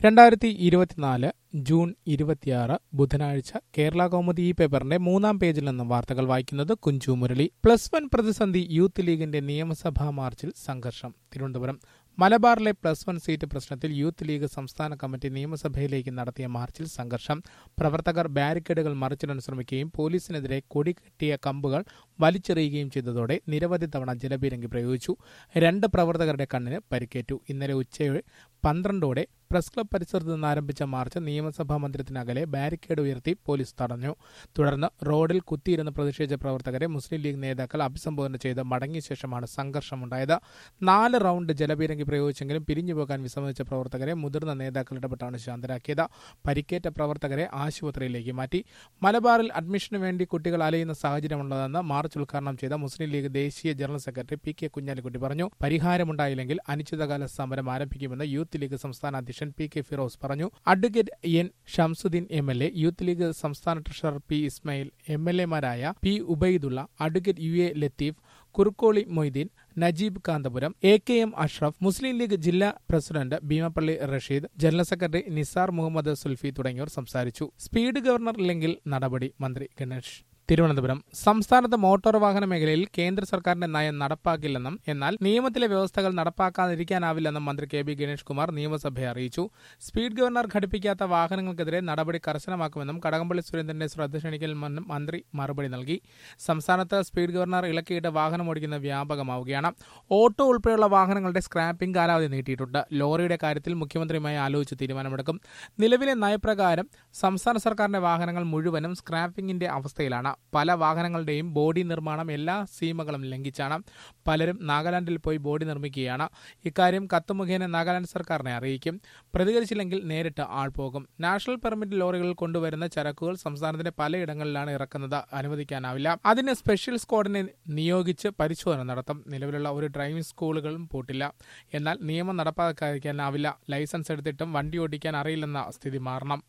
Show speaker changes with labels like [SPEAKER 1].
[SPEAKER 1] രണ്ടായിരത്തി ഇരുപത്തിനാല് ജൂൺ ഇരുപത്തിയാറ് ബുധനാഴ്ച കേരള കൗമുദി ഈ പേപ്പറിന്റെ മൂന്നാം പേജിൽ നിന്ന് വാർത്തകൾ വായിക്കുന്നത് കുഞ്ചു മുരളി പ്ലസ് വൺ പ്രതിസന്ധി യൂത്ത് ലീഗിന്റെ നിയമസഭാ മാർച്ചിൽ സംഘർഷം തിരുവനന്തപുരം മലബാറിലെ പ്ലസ് വൺ സീറ്റ് പ്രശ്നത്തിൽ യൂത്ത് ലീഗ് സംസ്ഥാന കമ്മിറ്റി നിയമസഭയിലേക്ക് നടത്തിയ മാർച്ചിൽ സംഘർഷം പ്രവർത്തകർ ബാരിക്കേഡുകൾ മറിച്ചിടാൻ ശ്രമിക്കുകയും പോലീസിനെതിരെ കൊടി കെട്ടിയ കമ്പുകൾ വലിച്ചെറിയുകയും ചെയ്തതോടെ നിരവധി തവണ ജലപീരങ്കി പ്രയോഗിച്ചു രണ്ട് പ്രവർത്തകരുടെ കണ്ണിന് പരിക്കേറ്റു ഇന്നലെ ഉച്ചയോടെ പന്ത്രണ്ടോടെ പ്രസ് ക്ലബ് പരിസരത്ത് നിന്ന് ആരംഭിച്ച മാർച്ച് നിയമസഭാ മന്ദിരത്തിനകലെ ബാരിക്കേഡ് ഉയർത്തി പോലീസ് തടഞ്ഞു തുടർന്ന് റോഡിൽ കുത്തിയിരുന്ന് പ്രതിഷേധിച്ച പ്രവർത്തകരെ മുസ്ലിം ലീഗ് നേതാക്കൾ അഭിസംബോധന ചെയ്ത് മടങ്ങിയ ശേഷമാണ് സംഘർഷമുണ്ടായത് നാല് റൗണ്ട് ജലപീരങ്കി പ്രയോഗിച്ചെങ്കിലും പിരിഞ്ഞുപോകാൻ വിസമ്മതിച്ച പ്രവർത്തകരെ മുതിർന്ന നേതാക്കൾ ഇടപെട്ടാണ് ശാന്തരാക്കിയത് പരിക്കേറ്റ പ്രവർത്തകരെ ആശുപത്രിയിലേക്ക് മാറ്റി മലബാറിൽ അഡ്മിഷനു വേണ്ടി കുട്ടികൾ അലയുന്ന സാഹചര്യമുള്ളതെന്ന് മാർച്ച് ഉദ്ഘാടനം ചെയ്ത മുസ്ലിം ലീഗ് ദേശീയ general secretary P K Kunhalikutty പറഞ്ഞു പരിഹാരമുണ്ടായില്ലെങ്കിൽ അനിശ്ചിതകാല സമരം ആരംഭിക്കുമെന്ന് യൂത്ത് ലീഗ് സംസ്ഥാന അധ്യക്ഷൻ പി കെ ഫിറോസ് പറഞ്ഞു advocate N Shamsuddeen M L A Youth League സംസ്ഥാന treasurer P Ismail M L എമാരായ P Ubaidulla advocate U A Latheef Kurukkoli Moideen Najeeb Kanthapuram A K M Ashraf Muslim League ജില്ലാ president Beemapally Rasheed general secretary Nisar Muhammad Sulfi തുടങ്ങിയവർ സംസാരിച്ചു സ്പീഡ് ഗവർണർ ഇല്ലെങ്കിൽ നടപടി മന്ത്രി ഗണേഷ് തിരുവനന്തപുരം സംസ്ഥാനത്ത് മോട്ടോർ വാഹന മേഖലയിൽ കേന്ദ്ര സർക്കാരിന്റെ നയം നടപ്പാക്കില്ലെന്നും എന്നാൽ നിയമത്തിലെ വ്യവസ്ഥകൾ നടപ്പാക്കാതിരിക്കാനാവില്ലെന്നും മന്ത്രി കെ ബി ഗണേഷ് കുമാർ നിയമസഭയെ അറിയിച്ചു സ്പീഡ് ഗവർണർ ഘടിപ്പിക്കാത്ത വാഹനങ്ങൾക്കെതിരെ നടപടി കർശനമാക്കുമെന്നും കടകംപള്ളി സുരേന്ദ്രന്റെ ശ്രദ്ധ ക്ഷണിക്കൽ മന്ത്രി മറുപടി നൽകി സംസ്ഥാനത്ത് സ്പീഡ് ഗവർണർ ഇളക്കിയിട്ട് വാഹനം ഓടിക്കുന്ന വ്യാപകമാവുകയാണ് ഓട്ടോ ഉൾപ്പെടെയുള്ള വാഹനങ്ങളുടെ സ്ക്രാപ്പിംഗ് കാലാവധി നീട്ടിയിട്ടുണ്ട് ലോറിയുടെ കാര്യത്തിൽ മുഖ്യമന്ത്രിയുമായി ആലോചിച്ച് തീരുമാനമെടുക്കും നിലവിലെ നയപ്രകാരം സംസ്ഥാന സർക്കാരിന്റെ വാഹനങ്ങൾ മുഴുവനും സ്ക്രാപ്പിംഗിന്റെ അവസ്ഥയിലാണ് പല വാഹനങ്ങളുടെയും ബോഡി നിർമ്മാണം എല്ലാ സീമകളും ലംഘിച്ചാണ് പലരും നാഗാലാൻഡിൽ പോയി ബോഡി നിർമ്മിക്കുകയാണ് ഇക്കാര്യം കത്ത് മുഖേന നാഗാലാൻഡ് സർക്കാരിനെ അറിയിക്കും പ്രതികരിച്ചില്ലെങ്കിൽ നേരിട്ട് ആൾ പോകും നാഷണൽ പെർമിറ്റ് ലോറികളിൽ കൊണ്ടുവരുന്ന ചരക്കുകൾ സംസ്ഥാനത്തിന്റെ പലയിടങ്ങളിലാണ് ഇറക്കുന്നത് അനുവദിക്കാനാവില്ല അതിന് സ്പെഷ്യൽ സ്ക്വാഡിനെ നിയോഗിച്ച് പരിശോധന നടത്തും നിലവിലുള്ള ഒരു ഡ്രൈവിംഗ് സ്കൂളുകളും പൂട്ടില്ല എന്നാൽ നിയമം നടപ്പാക്കാതിരിക്കാനാവില്ല ലൈസൻസ് എടുത്തിട്ടും വണ്ടി ഓടിക്കാൻ അറിയില്ലെന്ന സ്ഥിതി മാറണം